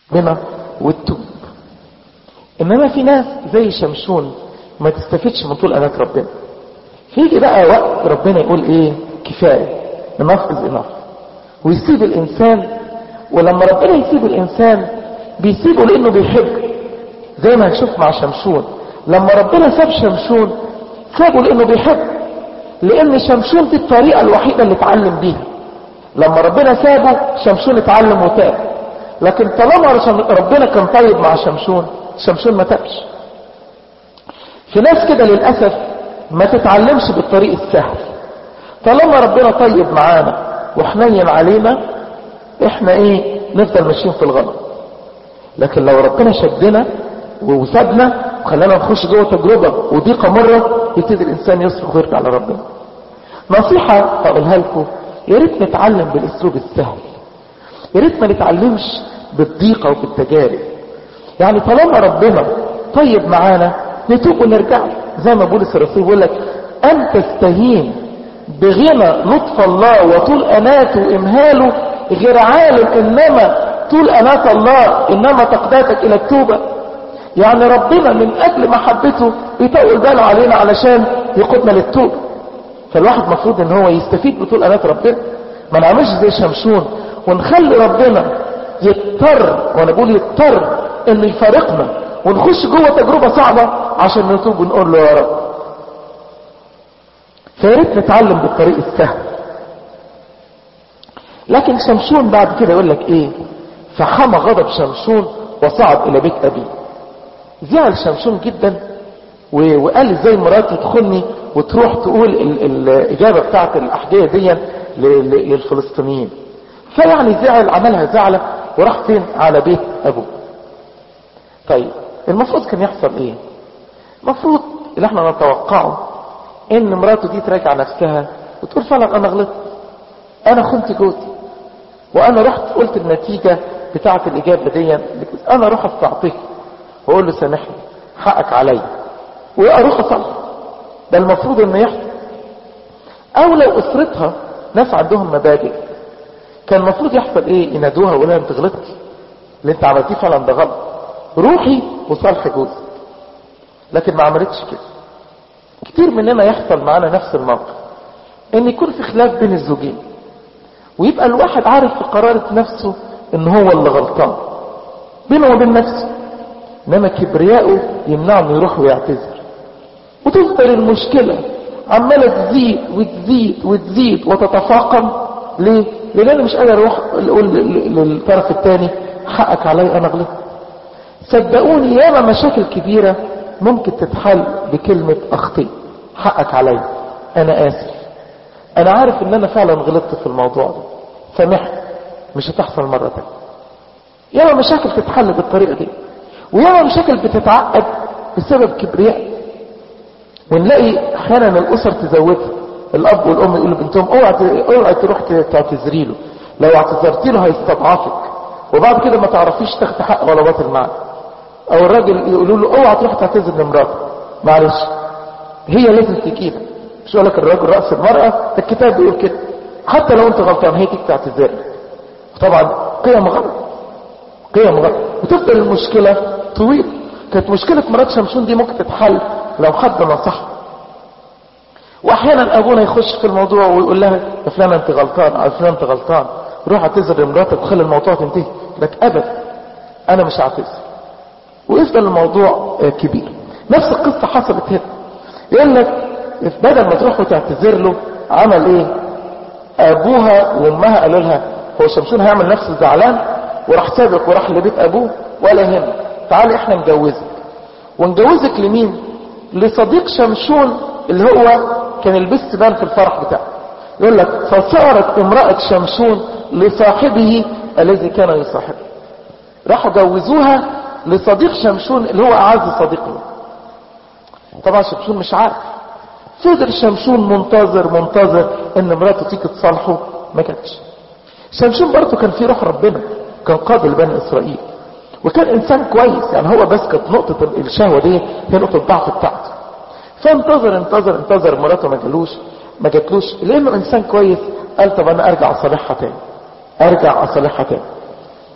ربنا وتتوب انما في ناس زي شمشون ما تستفدش من طول انات ربنا فيجي بقى وقت ربنا يقول ايه كفايه enough is enough ويسيب الانسان ولما ربنا يسيب الانسان بيسيبه لانه بيحب زي ما هنشوف مع شمشون لما ربنا ساب شمشون سابه لانه بيحب لان شمشون دي الطريقه الوحيده اللي اتعلم بيها لما ربنا سابه شمشون اتعلم وتاب لكن طالما ربنا كان طيب مع شمشون شمشون ما تابش في ناس كده للاسف ما تتعلمش بالطريق السهل طالما ربنا طيب معانا وحنين علينا احنا ايه نفضل ماشيين في الغلط لكن لو ربنا شدنا وسابنا وخلانا نخش جوه تجربة وضيقة مرة يبتدي الانسان يصرخ ويرجع لربنا نصيحة هقولها لكم يا ريت نتعلم بالاسلوب السهل يا ريت ما نتعلمش بالضيقة وبالتجارب يعني طالما ربنا طيب معانا نتوب ونرجع زي ما بولس الرسول بيقول لك ان تستهين بغنى لطف الله وطول اناته وامهاله غير عالم انما طول انات الله انما تقداتك الى التوبة يعني ربنا من اجل محبته يطول باله علينا علشان يقودنا للتوبة فالواحد مفروض ان هو يستفيد بطول انات ربنا ما نعملش زي شمشون ونخلي ربنا يضطر وانا بقول يضطر انه يفارقنا ونخش جوه تجربة صعبة عشان نتوب ونقول له يا رب فياريت نتعلم بالطريق السهل لكن شمشون بعد كده يقول لك ايه فحمى غضب شمشون وصعد الى بيت ابيه زعل شمشون جدا وقال ازاي مراتي تدخلني وتروح تقول ال الاجابه بتاعت الاحجيه دي للفلسطينيين فيعني زعل عملها زعله وراح فين على بيت ابوه طيب المفروض كان يحصل ايه المفروض اللي احنا نتوقعه ان مراته دي تراجع نفسها وتقول فعلا انا غلطت انا خنت جوزي وانا رحت قلت النتيجة بتاعة الاجابة دي انا اروح استعطيك واقول له سامحني حقك عليا واروح اصلح ده المفروض انه يحصل او لو اسرتها ناس عندهم مبادئ كان المفروض يحصل ايه ينادوها ويقولوا انت غلطتي اللي انت عملتيه فعلا ده غلط روحي وصالحي جوزك لكن ما عملتش كده كتير مننا يحصل معانا نفس الموقف ان يكون في خلاف بين الزوجين ويبقى الواحد عارف في قرارة نفسه ان هو اللي غلطان بينه وبين نفسه انما كبرياءه يمنعه انه يروح ويعتذر وتفضل المشكلة عمالة تزيد وتزيد وتزيد وتتفاقم ليه؟ لان انا مش قادر اروح اقول للطرف الثاني حقك علي انا غلطت صدقوني ياما مشاكل كبيرة ممكن تتحل بكلمة اخطي حقك علي انا اسف انا عارف ان انا فعلا غلطت في الموضوع ده سامحني مش هتحصل مرة تانية ياما مشاكل تتحل بالطريقة دي وياما مشاكل بتتعقد بسبب كبرياء ونلاقي احيانا الاسر تزودها الاب والام يقولوا لبنتهم اوعى اوعى تروح تعتذري له لو اعتذرتي له هيستضعفك وبعد كده ما تعرفيش تاخدي حق ولا باطل معاه او الراجل يقولوا له اوعى تروح تعتذر لمراتك معلش هي لازم تجيبك مش يقول لك الراجل راس المراه ده الكتاب بيقول كده حتى لو انت غلطان هي تيجي تعتذر لك طبعا قيم غلط قيم غلط وتفضل المشكله طويله كانت مشكله مرات شمشون دي ممكن تتحل لو حد نصحها واحيانا ابونا يخش في الموضوع ويقول لها يا فلان انت غلطان او فلان انت غلطان روح اعتذر لمراتك وخلي الموضوع تنتهي لك ابدا انا مش هعتذر ويفضل الموضوع كبير نفس القصة حصلت هنا يقول لك بدل ما تروح وتعتذر له عمل ايه ابوها وامها قالوا لها هو شمشون هيعمل نفسه زعلان وراح سابق وراح لبيت ابوه ولا يهمك تعالي احنا نجوزك ونجوزك لمين لصديق شمشون اللي هو كان البست بان في الفرح بتاعه يقول لك فصارت امرأة شمشون لصاحبه الذي كان يصاحبه راحوا جوزوها لصديق شمشون اللي هو اعز صديق له طبعا شمشون مش عارف فضل شمشون منتظر منتظر ان مراته تيجي تصالحه ما كانتش شمشون برضه كان فيه روح ربنا كان قاضي لبني اسرائيل وكان انسان كويس يعني هو بس كانت نقطة الشهوة دي هي نقطة الضعف بتاعته فانتظر انتظر انتظر مراته ما جالوش ما جاتلوش لانه انسان كويس قال طب انا ارجع اصالحها تاني ارجع اصالحها تاني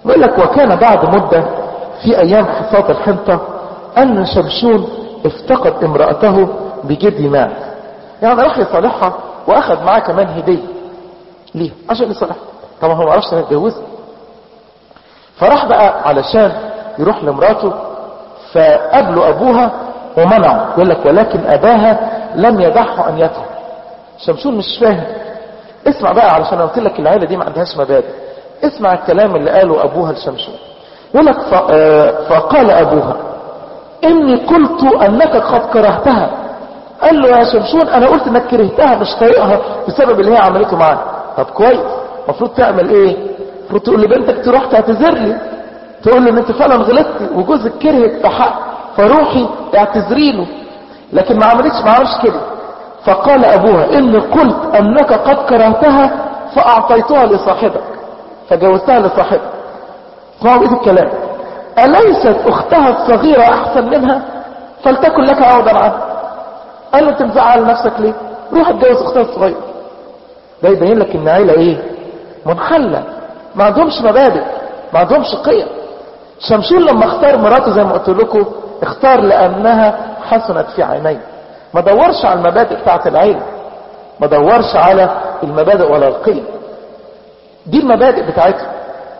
بيقول لك وكان بعد مدة في ايام حصاد الحنطة ان شمشون افتقد امرأته بجدي مات يعني راح يصالحها واخد معاه كمان هدية ليه عشان يصالحها طبعا هو ما عرفش انها اتجوزها فراح بقى علشان يروح لمراته فقابله ابوها ومنعه يقول لك ولكن اباها لم يدعه ان يدخل شمشون مش فاهم اسمع بقى علشان انا قلت لك العيله دي ما عندهاش مبادئ اسمع الكلام اللي قاله ابوها لشمشون يقول لك فقال ابوها اني قلت انك قد كرهتها قال له يا شمشون انا قلت انك كرهتها مش طايقها بسبب اللي هي عملته معاك طب كويس المفروض تعمل ايه المفروض تقول لبنتك تروح تعتذر لي تقول له ان انت فعلا غلطتي وجوزك كرهك بحق فروحي اعتذري له لكن ما عملتش ما عملش كده فقال ابوها اني قلت انك قد كرهتها فاعطيتها لصاحبك فجوزتها لصاحبك اسمعوا بقيه الكلام اليست اختها الصغيره احسن منها فلتكن لك عوضا عنها قال له انت مزعل نفسك ليه روح اتجوز اختها الصغيره ده يبين لك ان عيله ايه منحله ما عندهمش مبادئ ما عندهمش قيم شمشون لما اختار مراته زي ما قلت لكم اختار لانها حسنت في عينيه ما دورش على المبادئ بتاعت العيله ما دورش على المبادئ ولا القيم دي المبادئ بتاعتها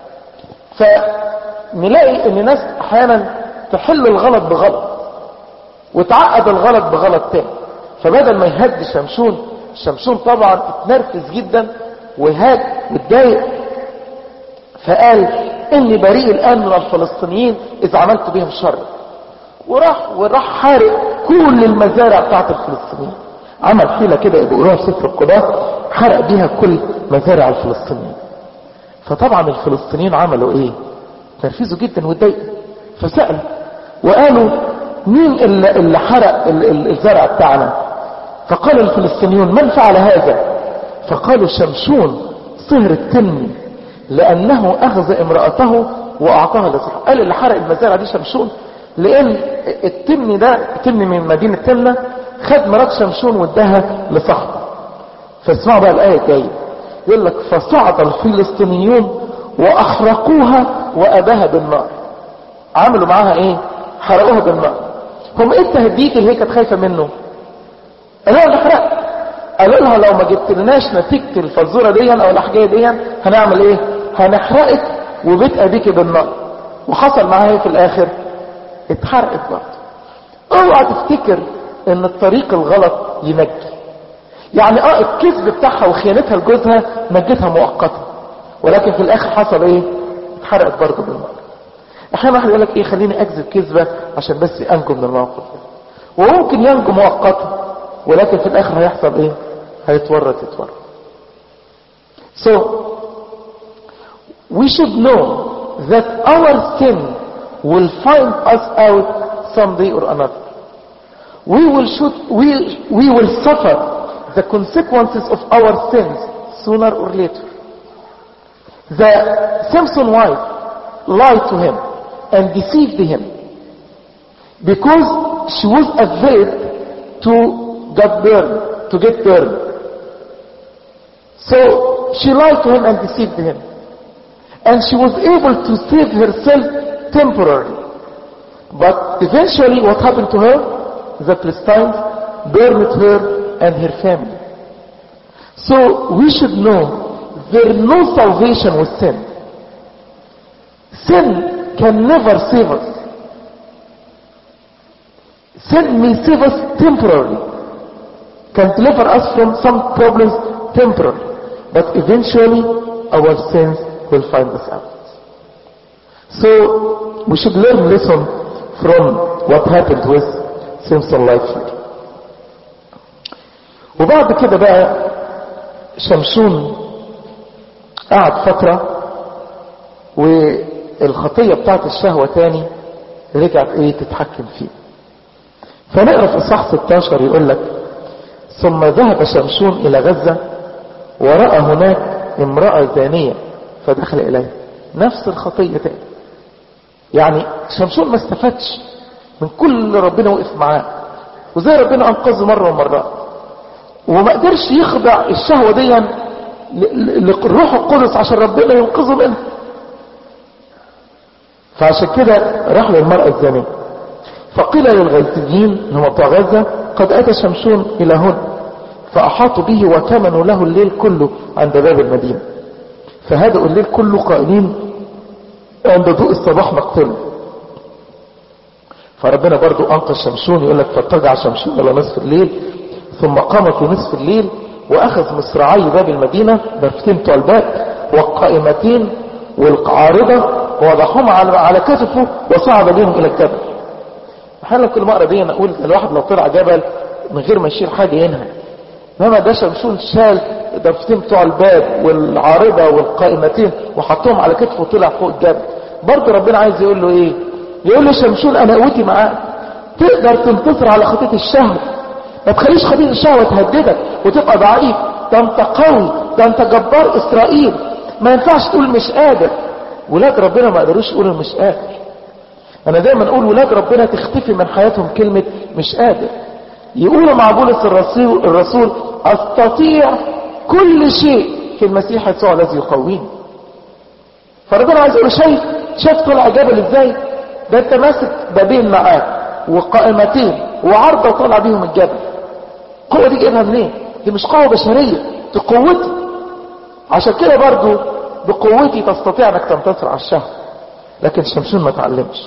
فنلاقي ان ناس احيانا تحل الغلط بغلط وتعقد الغلط بغلط تاني فبدل ما يهد شمشون شمشون طبعا اتنرفز جدا وهاج واتضايق فقال اني بريء الان من الفلسطينيين اذا عملت بهم شر وراح وراح حارق كل المزارع بتاعت الفلسطينيين عمل حيله كده بيقولوها في سفر القضاة حرق بيها كل مزارع الفلسطينيين فطبعا الفلسطينيين عملوا ايه تنرفزوا جدا واتضايقوا فسألوا وقالوا مين اللي, اللي حرق الزرع بتاعنا فقال الفلسطينيون من فعل هذا فقالوا شمشون صهر التنمي لانه اخذ امرأته واعطاها لصاحبه قال اللي حرق المزارع دي شمشون لان التمني ده التمني من مدينة تمنة خد مرات شمشون واداها لصاحبه فاسمعوا بقى الآية الجاية يقول لك فصعد الفلسطينيون واحرقوها واباها بالنار عملوا معاها ايه حرقوها بالنار هم ايه التهديد اللي هي كانت خايفة منه قالوا لها نحرق قالوا لها لو ما جبتلناش نتيجة الفزورة دي او الحكاية دي هنعمل ايه هنحرقك وبيت ابيك بالنار وحصل معاها ايه في الاخر اتحرقت برضه اوعى تفتكر ان الطريق الغلط ينجي يعني اه الكذب بتاعها وخيانتها لجوزها نجتها مؤقتا ولكن في الاخر حصل ايه اتحرقت برضه بالنار احيانا واحد يقول لك ايه خليني اكذب كذبه عشان بس انجو من الموقف ده وممكن ينجو مؤقتا ولكن في الاخر هيحصل ايه هيتورط يتورط so we should know that our sin will find us out someday or another we will should we we will suffer the consequences of our sins sooner or later the Samson wife lied to him and deceived him because she was afraid to get burned to get burned so she lied to him and deceived him and she was able to save herself temporarily but eventually what happened to her the Philistines burned her and her family so we should know there is no salvation with sin sin can never save us sin may save us temporarily can deliver us from some problems temporarily but eventually our sins will find us out so we should learn lesson from what happened with Samson life وبعد كده بقى شمشون قعد فترة والخطية بتاعت الشهوة تاني رجعت ايه تتحكم فيه فنقرا في اصحاح 16 يقول لك ثم ذهب شمشون الى غزة ورأى هناك امرأة زانية فدخل اليها نفس الخطية تاني يعني شمشون ما استفادش من كل اللي ربنا وقف معاه وزي ربنا انقذه مرة ومرات وما قدرش يخضع الشهوة دي للروح القدس عشان ربنا ينقذه منها فعشان كده راح للمرأة الزانية فقيل للغزيين اللي هم بتوع غزة قد أتى شمشون إلى هنا فأحاطوا به وكمنوا له الليل كله عند باب المدينة فهدأوا الليل كله قائلين عند ضوء الصباح نقتله فربنا برضو أنقذ شمشون يقول لك فاتجع شمشون إلى نصف الليل ثم قام في نصف الليل وأخذ مصراعي باب المدينة ضرفتين بتوع الباب والقائمتين والعارضة ووضعهم على على كتفه وصعد بهم إلى الجبل احيانا كل مرة دي أنا أقول الواحد لو طلع جبل من غير ما يشيل حاجة ينهى انما ده شمشون شال ضرفتين بتوع الباب والعارضة والقائمتين وحطهم على كتفه وطلع فوق الجبل برضه ربنا عايز يقول له ايه يقول له شمشون انا قوتي معاك تقدر تنتصر على خطية الشهوة ما تخليش خطية الشهوة تهددك وتبقى ضعيف ده انت قوي ده انت جبار اسرائيل ما ينفعش تقول مش قادر ولاد ربنا ما قدروش يقولوا مش قادر انا دايما اقول ولاد ربنا تختفي من حياتهم كلمة مش قادر يقولوا مع بولس الرسول, الرسول استطيع كل شيء في المسيح يسوع الذي يقويني فربنا عايز يقول شايف شايف طلع جبل ازاي ده انت ماسك بابين معاه وقائمتين وعرضه طالع بيهم الجبل القوه دي جايبها منين دي مش قوه بشريه دي قوتي عشان كده برضو بقوتي تستطيع انك تنتصر على الشهوه لكن شمشون ما تعلمش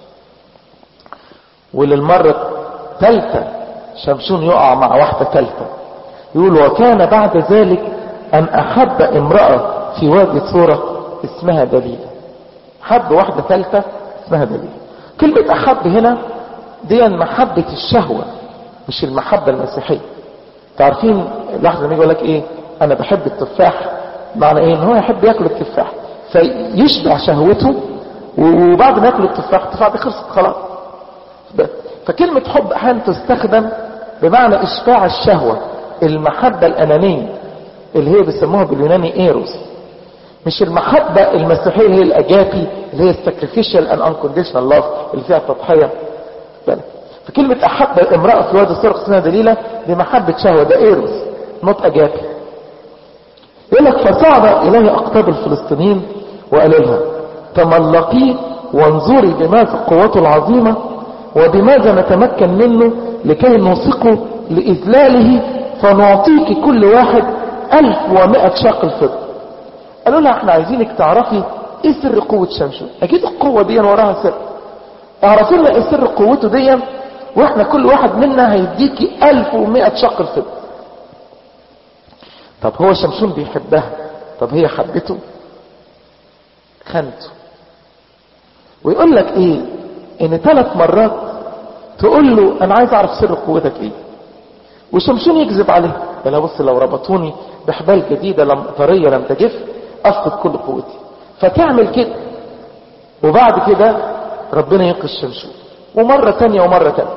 وللمره الثالثه شمشون يقع مع واحده ثالثه يقول وكان بعد ذلك ان احب امراه في وادي ثوره اسمها دليله حب واحده ثالثه اسمها دليله كلمه احب هنا دي محبه الشهوه مش المحبه المسيحيه تعرفين لحظه يجي يقول لك ايه انا بحب التفاح معنى ايه ان هو يحب ياكل التفاح فيشبع شهوته وبعد ما ياكل التفاح التفاح دي خلصت خلاص فكلمة حب احيانا تستخدم بمعنى اشباع الشهوة المحبة الانانية اللي هي بيسموها باليوناني ايروس مش المحبة المسيحية اللي هي الاجابي اللي هي الساكريفيشال ان انكونديشنال لاف اللي فيها التضحية فكلمة احب امرأة في وادي السرق اسمها دليلة دي محبة شهوة ده ايروس نوت اجابي يقول لك فصعد اليه اقطاب الفلسطينيين وقال لها تملقيه وانظري بماذا قوته العظيمة وبماذا نتمكن منه لكي نوثقه لإذلاله فنعطيك كل واحد ألف ومائة شاق الفضة قالوا لها احنا عايزينك تعرفي ايه سر قوة شمشون اكيد القوة دي وراها سر اعرفي لنا ايه سر قوته دي واحنا كل واحد منا هيديكي ألف ومائة شاق الفضة طب هو شمشون بيحبها طب هي حبته خانته ويقول لك ايه ان ثلاث مرات تقول له انا عايز اعرف سر قوتك ايه وشمشون يكذب عليه قال بص لو ربطوني بحبال جديدة لم طرية لم تجف افقد كل قوتي فتعمل كده وبعد كده ربنا ينقذ شمشون ومرة تانية ومرة تانية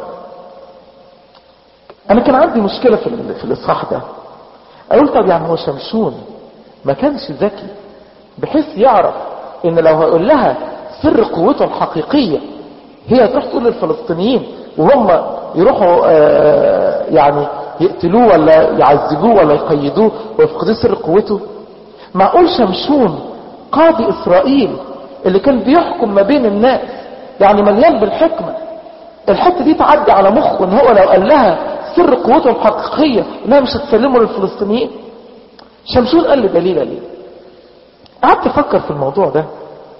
انا كان عندي مشكلة في, في الاصحاح ده اقول طب يعني هو شمشون ما كانش ذكي بحيث يعرف ان لو هقول لها سر قوته الحقيقية هي تروح تقول للفلسطينيين وهم يروحوا آه يعني يقتلوه ولا يعذبوه ولا يقيدوه ويفقدوا سر قوته معقول شمشون قاضي اسرائيل اللي كان بيحكم ما بين الناس يعني مليان بالحكمة الحتة دي تعدي على مخه ان هو لو قال لها سر قوته الحقيقية انها مش هتسلمه للفلسطينيين شمشون قال لي دليل ليه قعدت افكر في الموضوع ده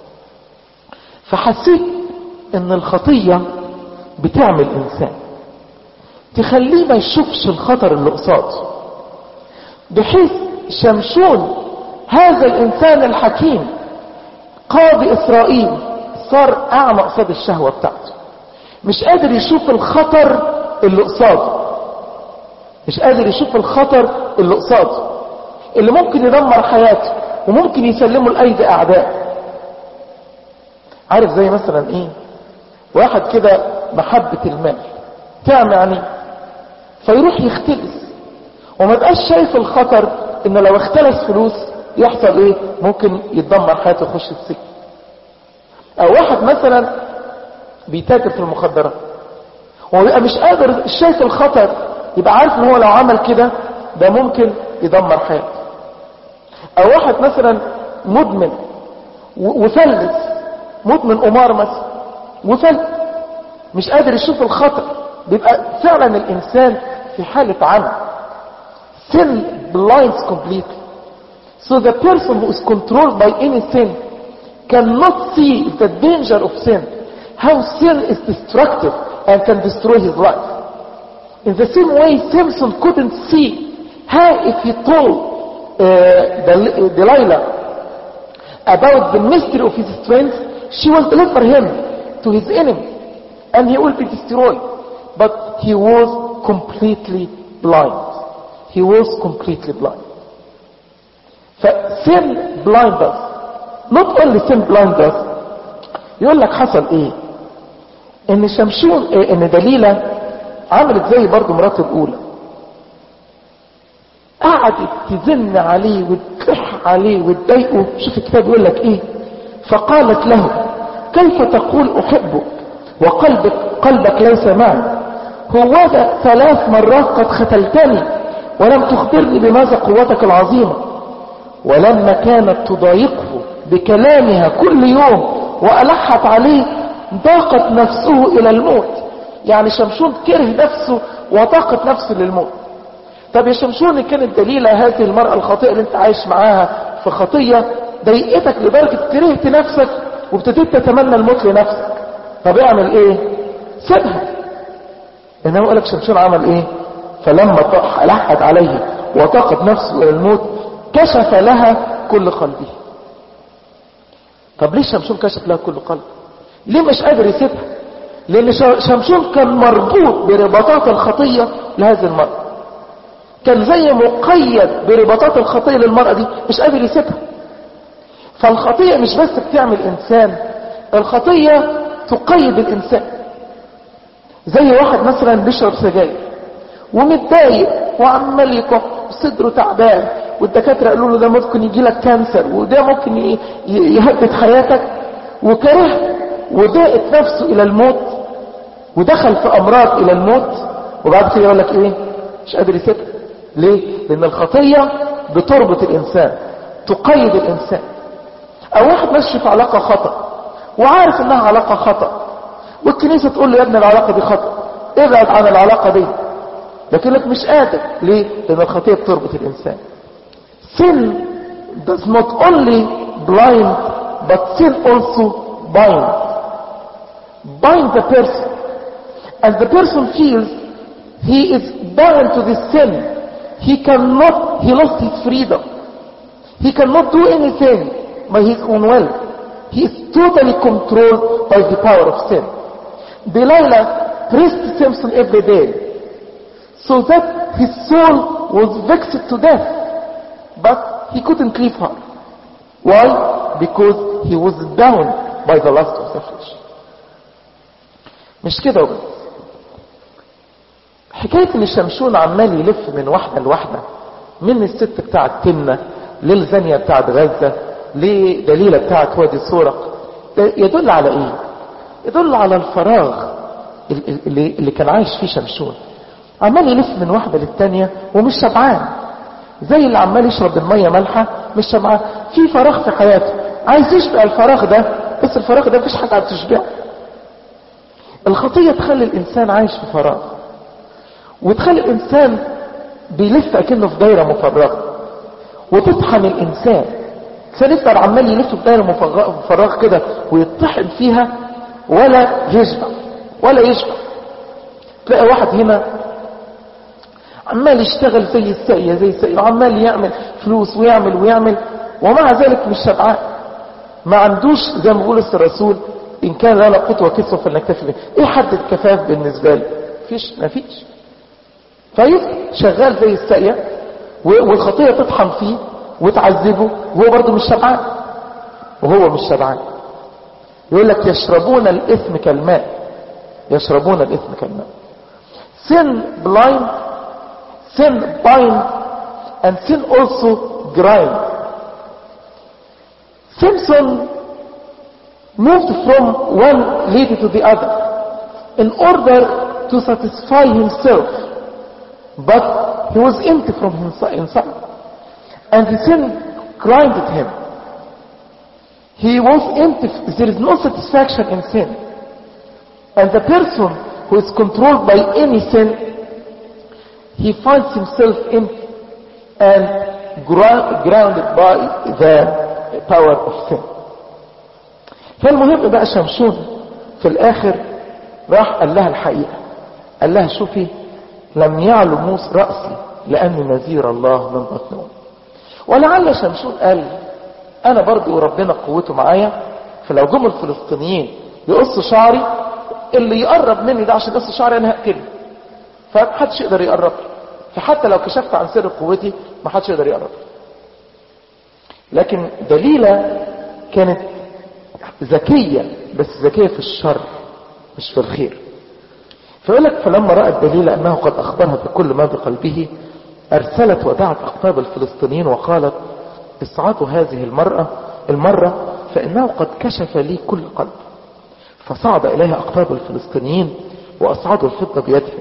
فحسيت ان الخطية بتعمل انسان تخليه ما يشوفش الخطر اللي قصاده بحيث شمشون هذا الانسان الحكيم قاضي اسرائيل صار اعمى قصاد الشهوة بتاعته مش قادر يشوف الخطر اللي قصاده مش قادر يشوف الخطر اللي قصاده اللي ممكن يدمر حياته وممكن يسلمه لايدي اعداء عارف زي مثلا ايه واحد كده محبة المال تعمل يعني فيروح يختلس وما بقاش شايف الخطر ان لو اختلس فلوس يحصل ايه ممكن يتدمر حياته يخش السجن او واحد مثلا بيتاجر في المخدرات ويبقى مش قادر شايف الخطر يبقى عارف ان هو لو عمل كده ده ممكن يدمر حياته او واحد مثلا مدمن وفلس مدمن قمار مثلا وفل مش قادر يشوف الخطر بيبقى فعلا الانسان في حالة عمى sin blinds completely so the person who is controlled by any sin cannot see the danger of sin how sin is destructive and can destroy his life in the same way Samson couldn't see how if he told uh, Del- Delilah about the mystery of his strength she will deliver him to his enemy and he will be destroyed but he was completely blind he was completely blind فsin blind us not only sin blind us يقول لك حصل ايه ان شمشون إيه ان دليلة عملت زي برضو مراته الاولى قعدت تزن عليه وتلح عليه وتضايقه شوف الكتاب يقول لك ايه فقالت له كيف تقول احبك وقلبك قلبك ليس معي هوذا ثلاث مرات قد ختلتني ولم تخبرني بماذا قوتك العظيمة ولما كانت تضايقه بكلامها كل يوم وألحت عليه ضاقت نفسه إلى الموت يعني شمشون كره نفسه وضاقت نفسه للموت طب يا شمشون كانت دليلة هذه المرأة الخاطئة اللي انت عايش معاها في خطية ضايقتك لدرجة كرهت نفسك وابتديت تتمنى الموت لنفسك طب اعمل ايه سيبها انما قالك شمشون عمل ايه فلما طاح لحت عليه وطاقت نفسه الى الموت كشف لها كل قلبه طب ليه شمشون كشف لها كل قلب ليه مش قادر يسيبها لان شمشون كان مربوط برباطات الخطية لهذه المرأة كان زي مقيد برباطات الخطية للمرأة دي مش قادر يسيبها فالخطية مش بس بتعمل انسان الخطية تقيد الانسان زي واحد مثلا بيشرب سجاير ومتضايق وعمال يكح صدره تعبان والدكاتره قالوا له ده ممكن يجي لك كانسر وده ممكن يهدد حياتك وكره وضاقت نفسه الى الموت ودخل في امراض الى الموت وبعد كده يقول لك ايه مش قادر يسيبها ليه لان الخطيه بتربط الانسان تقيد الانسان او واحد ماشي في علاقه خطا وعارف انها علاقه خطا والكنيسه تقول له يا ابني العلاقه دي خطا ابعد عن العلاقه دي لكن لك مش قادر ليه لان الخطيه بتربط الانسان sin does not only blind but sin also binds bind the person and the person feels he is bound to this sin he cannot he lost his freedom he cannot do anything by his own will he is totally controlled by the power of sin Delilah pressed Samson every day so that his soul was vexed to death but he couldn't leave her why because he was bound by the lust of the flesh مش كده وبس حكاية ان شمشون عمال يلف من واحدة لواحدة من الست بتاعت تمنة للزانية بتاعت غزة لدليلة بتاعت وادي سورق يدل على ايه يدل على الفراغ اللي, اللي كان عايش فيه شمشون عمال يلف من واحدة للتانية ومش شبعان زي اللي عمال يشرب المية مالحة مش شبعان في فراغ في حياته عايز يشبع الفراغ ده بس الفراغ ده مفيش حاجة بتشبعه الخطية تخلي الإنسان عايش في فراغ وتخلي الإنسان بيلف أكنه في دايرة مفرغة وتطحن الإنسان الإنسان يفضل عمال يلف في دايرة مفرغة كده ويطحن فيها ولا يشبع ولا يشبع تلاقي واحد هنا عمال يشتغل زي الساقية زي الساقية وعمال يعمل فلوس ويعمل ويعمل ومع ذلك مش شبعان ما عندوش زي ما بيقول الرسول ان كان لنا قوت وكسوة فلنكتفي به ايه حد الكفاف بالنسبة له فيش ما فيش طيب شغال زي الساقية والخطية تطحن فيه وتعذبه وهو برضه مش شبعان وهو مش شبعان يقول لك يشربون الاثم كالماء يشربون الاثم كالماء sin blind sin bind and sin also grind Samson moved from one lady to the other in order to satisfy himself but he was empty from inside and the sin grinded him he was empty there is no satisfaction in sin and the person who is controlled by any sin he finds himself empty and grounded by the power of sin فالمهم بقى شمشون في الاخر راح قال لها الحقيقة قال لها شوفي لم يعلو موس رأسي لأني نذير الله من بطن ولعل شمشون قال انا برضو وربنا قوته معايا فلو جم الفلسطينيين يقصوا شعري اللي يقرب مني ده عشان يقص شعري انا هقتله فمحدش يقدر يقرب لي فحتى لو كشفت عن سر قوتي محدش يقدر يقرب لي لكن دليلة كانت ذكية بس ذكية في الشر مش في الخير فيقول لك فلما رأت دليلة أنه قد أخبرها بكل ما بقلبه أرسلت ودعت أقطاب الفلسطينيين وقالت اصعدوا هذه المرأة المرة فإنه قد كشف لي كل قلب فصعد إليها أقطاب الفلسطينيين وأصعدوا الفضة بيدها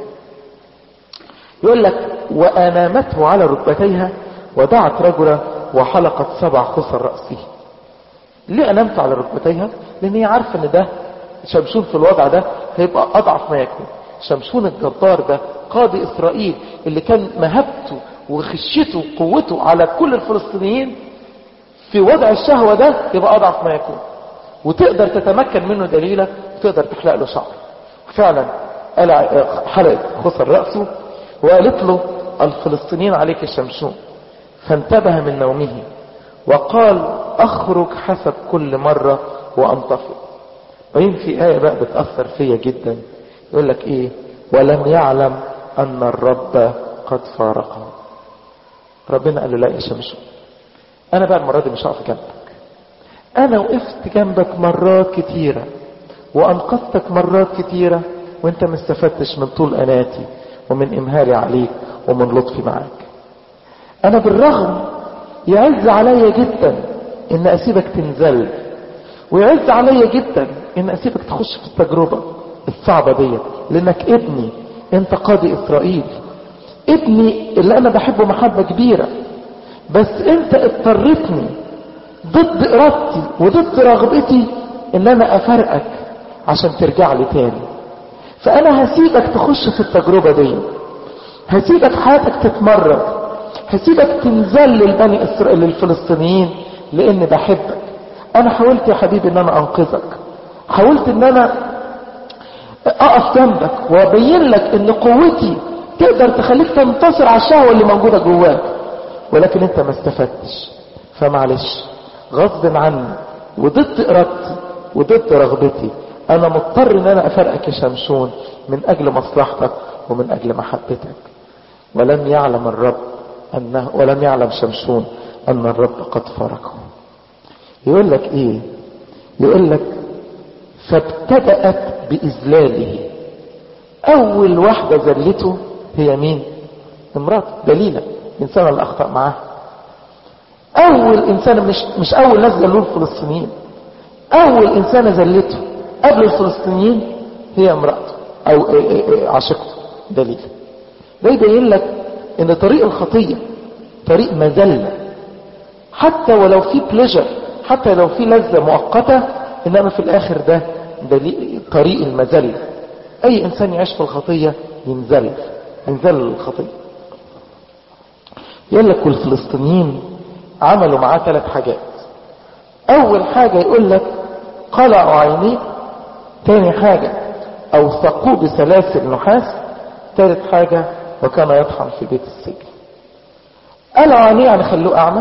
يقول لك وأنامته على ركبتيها ودعت رجلا وحلقت سبع خصر رأسه ليه أنامت على ركبتيها لأن هي عارفة أن ده شمشون في الوضع ده هيبقى أضعف ما يكون شمشون الجبار ده قاضي إسرائيل اللي كان مهبته وخشيته وقوته على كل الفلسطينيين في وضع الشهوة ده يبقى أضعف ما يكون وتقدر تتمكن منه دليلة وتقدر تحلق له شعر فعلا حلقت خسر رأسه وقالت له الفلسطينيين عليك الشمشون فانتبه من نومه وقال اخرج حسب كل مرة وانطفئ وين في آية بقى بتأثر فيا جدا يقول لك ايه ولم يعلم ان الرب قد فارقه ربنا قال له لا يا شمشون انا بقى المرة دي مش هقف جنبك انا وقفت جنبك مرات كتيرة وانقذتك مرات كتيرة وانت ما استفدتش من طول اناتي ومن امهالي عليك ومن لطفي معاك انا بالرغم يعز عليا جدا ان اسيبك تنزل ويعز عليا جدا ان اسيبك تخش في التجربة الصعبة ديت لانك ابني انت قاضي اسرائيل ابني اللي انا بحبه محبة كبيرة بس انت اضطرتني ضد ارادتي وضد رغبتي ان انا افرقك عشان ترجع لي تاني فانا هسيبك تخش في التجربة دي هسيبك حياتك تتمرد هسيبك تنزل للبني اسرائيل للفلسطينيين لان بحبك انا حاولت يا حبيبي ان انا انقذك حاولت ان انا اقف جنبك وابين لك ان قوتي تقدر تخليك تنتصر على الشهوة اللي موجودة جواك ولكن انت ما استفدتش فمعلش غصب عني وضد ارادتي وضد رغبتي انا مضطر ان انا افرقك يا شمشون من اجل مصلحتك ومن اجل محبتك ولم يعلم الرب انه ولم يعلم شمشون ان الرب قد فارقه يقول لك ايه يقول لك فابتدأت بإذلاله أول واحدة ذلته هي مين امراته دليلة الإنسان اللي أخطأ معاها أول إنسانة مش, مش أول ناس ذلوه الفلسطينيين أول إنسانة ذلته قبل الفلسطينيين هي امرأته أو عاشقته دليل ده يبين لك إن طريق الخطية طريق مذلة حتى ولو في بليجر حتى لو في لذة مؤقتة إنما في الآخر ده دليل طريق المذلة أي إنسان يعيش في الخطية ينزل ينزل الخطية يقول لك والفلسطينيين عملوا معاه ثلاث حاجات أول حاجة يقول لك قلعوا عينيه تاني حاجة أوثقوه بسلاسل نحاس ثالث حاجة وكان يطحن في بيت السجن قلعوا عينيه يعني خلوه أعمى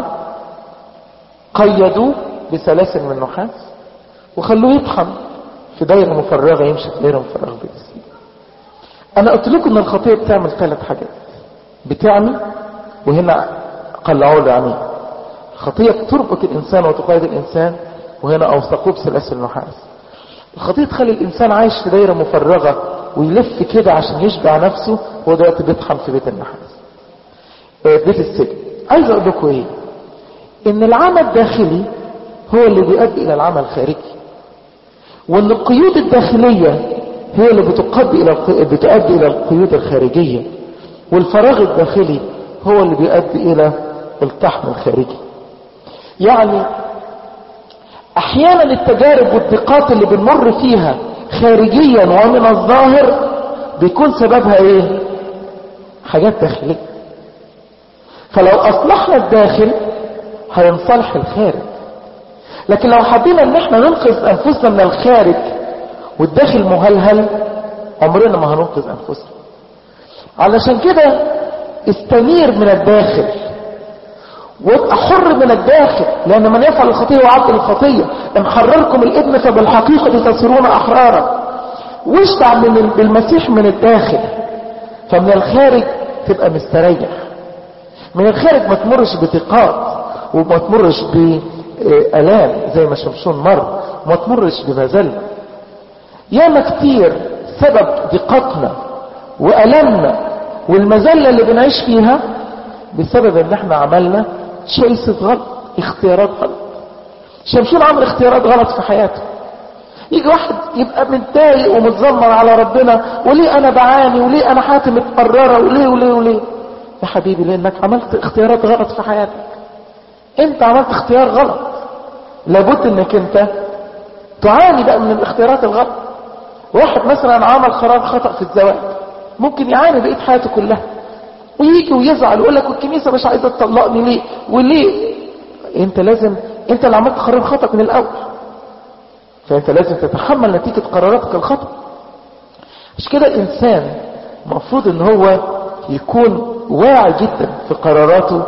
قيدوه بسلاسل من نحاس وخلوه يطحن في دايرة مفرغة يمشي في دايرة مفرغة بيت السجن انا قلت لكم ان الخطية بتعمل ثلاث حاجات بتعمي وهنا قلعوا له عينيه الخطية بتربط الانسان وتقيد الانسان وهنا اوثقوه بسلاسل نحاس الخطية تخلي الانسان عايش في دايرة مفرغة ويلف كده عشان يشبع نفسه وهو دلوقتي بيطحن في بيت النحاس بيت السجن عايز اقول لكم ايه ان العمل الداخلي هو اللي بيؤدي الى العمل الخارجي وان القيود الداخلية هي اللي بتقضي الى بتؤدي الى القيود الخارجية والفراغ الداخلي هو اللي بيؤدي الى الطحن الخارجي يعني احيانا التجارب والضيقات اللي بنمر فيها خارجيا ومن الظاهر بيكون سببها ايه حاجات داخلية فلو اصلحنا الداخل هينصلح الخارج لكن لو حبينا ان احنا ننقذ انفسنا من الخارج والداخل مهلهل عمرنا ما هننقذ انفسنا علشان كده استنير من الداخل وابقى حر من الداخل لان من يفعل الخطيه وعبد الخطيه ان حرركم الابن فبالحقيقه تصيرون احرارا واشبع من بالمسيح من الداخل فمن الخارج تبقى مستريح من الخارج ما تمرش بضيقات وما تمرش بآلام زي ما شمشون مر وما تمرش بمذلة ياما كتير سبب ضيقتنا وألمنا والمذلة اللي بنعيش فيها بسبب ان احنا عملنا تشويسز غلط اختيارات غلط شمشون عمل اختيارات غلط في حياته يجي واحد يبقى متضايق ومتذمر على ربنا وليه انا بعاني وليه انا حياتي متقرره وليه وليه وليه يا حبيبي لانك عملت اختيارات غلط في حياتك انت عملت اختيار غلط لابد انك انت تعاني بقى من الاختيارات الغلط واحد مثلا عمل قرار خطأ في الزواج ممكن يعاني بقية حياته كلها ويجي ويزعل ويقول لك والكنيسة مش عايزة تطلقني ليه وليه انت لازم انت اللي عملت قرار خطأ من الاول فانت لازم تتحمل نتيجة قراراتك الخطأ مش كده الانسان المفروض ان هو يكون واعي جدا في قراراته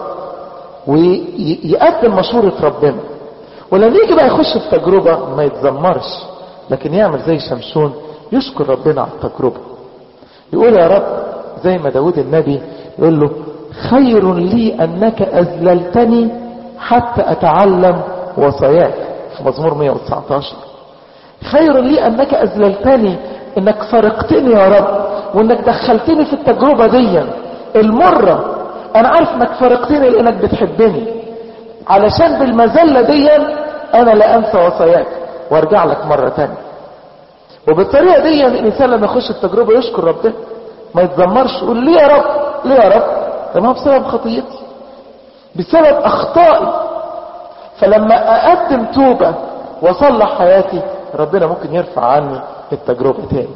ويقدم مشورة ربنا ولما يجي بقى يخش في تجربة ما يتذمرش لكن يعمل زي شمشون يشكر ربنا على التجربة يقول يا رب زي ما داود النبي يقول له خير لي انك اذللتني حتى اتعلم وصاياك في مزمور 119 خير لي انك اذللتني انك فرقتني يا رب وانك دخلتني في التجربة دي المرة انا عارف انك فرقتني لانك بتحبني علشان بالمذلة دي انا لا انسى وصاياك وارجع لك مرة تانية وبالطريقة دي الانسان لما يخش التجربة يشكر ربنا ما يتذمرش يقول ليه يا رب ليه يا رب ده ما هو بسبب خطيتي بسبب اخطائي فلما اقدم توبة واصلح حياتي ربنا ممكن يرفع عني التجربة تاني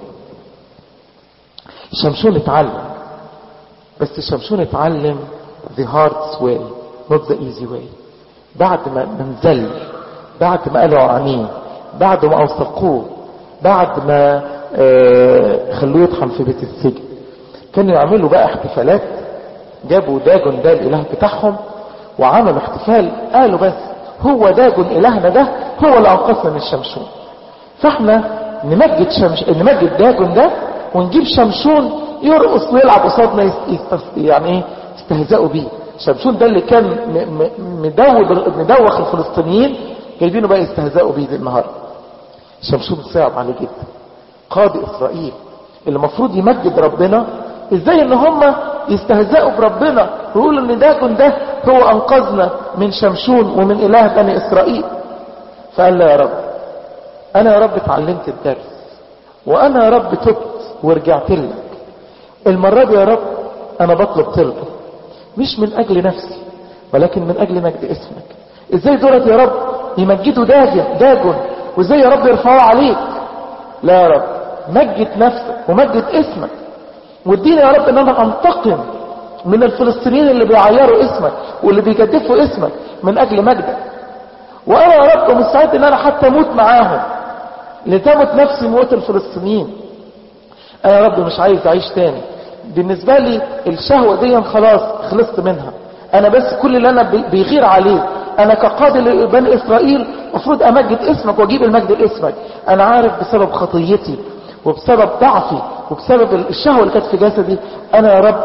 شمشون اتعلم بس شمشون اتعلم the hard way not the easy way بعد ما منزل بعد ما قالوا عنيه بعد ما اوثقوه بعد ما آه خلوه يطحن في بيت السجن كانوا يعملوا بقى احتفالات جابوا داجون ده الاله بتاعهم وعملوا احتفال قالوا بس هو داجون الهنا ده هو اللي انقذنا من الشمشون فاحنا نمجد شمش نمجد داجون ده ونجيب شمشون يرقص ويلعب قصادنا يست... يعني ايه يستهزئوا بيه شمشون ده اللي كان م... م... مدوب مدوخ الفلسطينيين جايبينه بقى يستهزئوا بيه النهارده شمشون صعب عليه جدا قاضي اسرائيل اللي المفروض يمجد ربنا ازاي ان هم يستهزئوا بربنا ويقولوا ان داجون ده هو انقذنا من شمشون ومن اله بني اسرائيل فقال له يا رب انا يا رب اتعلمت الدرس وانا يا رب تبت ورجعت لك المرة دي يا رب انا بطلب طلبة مش من اجل نفسي ولكن من اجل مجد اسمك ازاي دولت يا رب يمجدوا داجن داجن وازاي يا رب يرفعوا عليك لا يا رب مجد نفسك ومجد اسمك واديني يا رب ان انا انتقم من الفلسطينيين اللي بيعيروا اسمك واللي بيجدفوا اسمك من اجل مجدك وانا يا رب مستعد ان انا حتى اموت معاهم لتمت نفسي موت الفلسطينيين انا يا رب مش عايز اعيش تاني بالنسبة لي الشهوة دي خلاص خلصت منها انا بس كل اللي انا بيغير عليه انا كقاضي لبني اسرائيل المفروض امجد اسمك واجيب المجد لاسمك انا عارف بسبب خطيتي وبسبب ضعفي وبسبب الشهوة اللي كانت في جسدي انا يا رب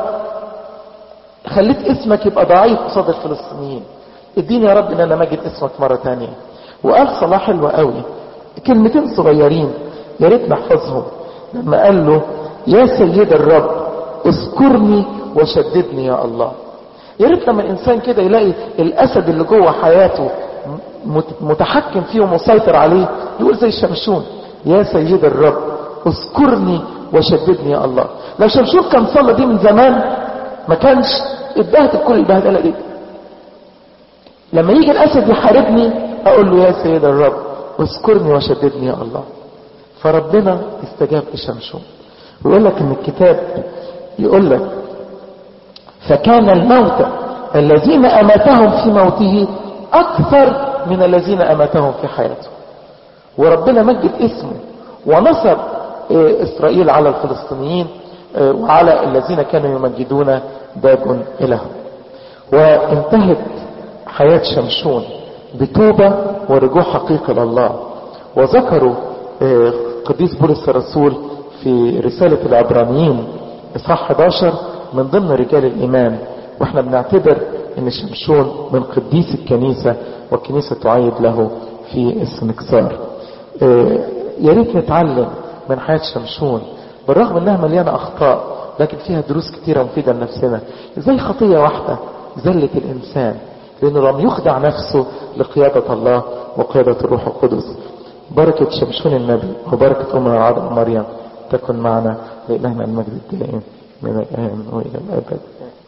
خليت اسمك يبقى ضعيف قصاد الفلسطينيين اديني يا رب ان انا مجد اسمك مرة تانية وقال صلاح حلوة قوي كلمتين صغيرين يا ريت نحفظهم لما قال له يا سيد الرب اذكرني وشددني يا الله يا ريت لما الانسان كده يلاقي الاسد اللي جوه حياته متحكم فيه ومسيطر عليه يقول زي شمشون يا سيد الرب اذكرني وشددني يا الله لو شمشون كان صلى دي من زمان ما كانش اتبهدل كل البهدله دي لما يجي الاسد يحاربني اقول له يا سيد الرب اذكرني وشددني يا الله فربنا استجاب لشمشون ويقول لك ان الكتاب يقول لك فكان الموتى الذين اماتهم في موته اكثر من الذين اماتهم في حياته وربنا مجد اسمه ونصر اسرائيل على الفلسطينيين وعلى الذين كانوا يمجدون داجن الههم وانتهت حياة شمشون بتوبة ورجوع حقيقي لله وذكروا قديس بولس الرسول في رسالة العبرانيين اصحاح 11 من ضمن رجال الايمان واحنا بنعتبر ان شمشون من قديس الكنيسة والكنيسة تعيد له في السنكسار يا ريت نتعلم من حياة شمشون بالرغم انها مليانة اخطاء لكن فيها دروس كتيرة مفيدة لنفسنا زي خطية واحدة زلة الانسان لانه لم يخدع نفسه لقيادة الله وقيادة الروح القدس بركة شمشون النبي وبركة أمنا العذراء مريم تكن معنا لإلهنا المجد الدائم من الآن وإلى الأبد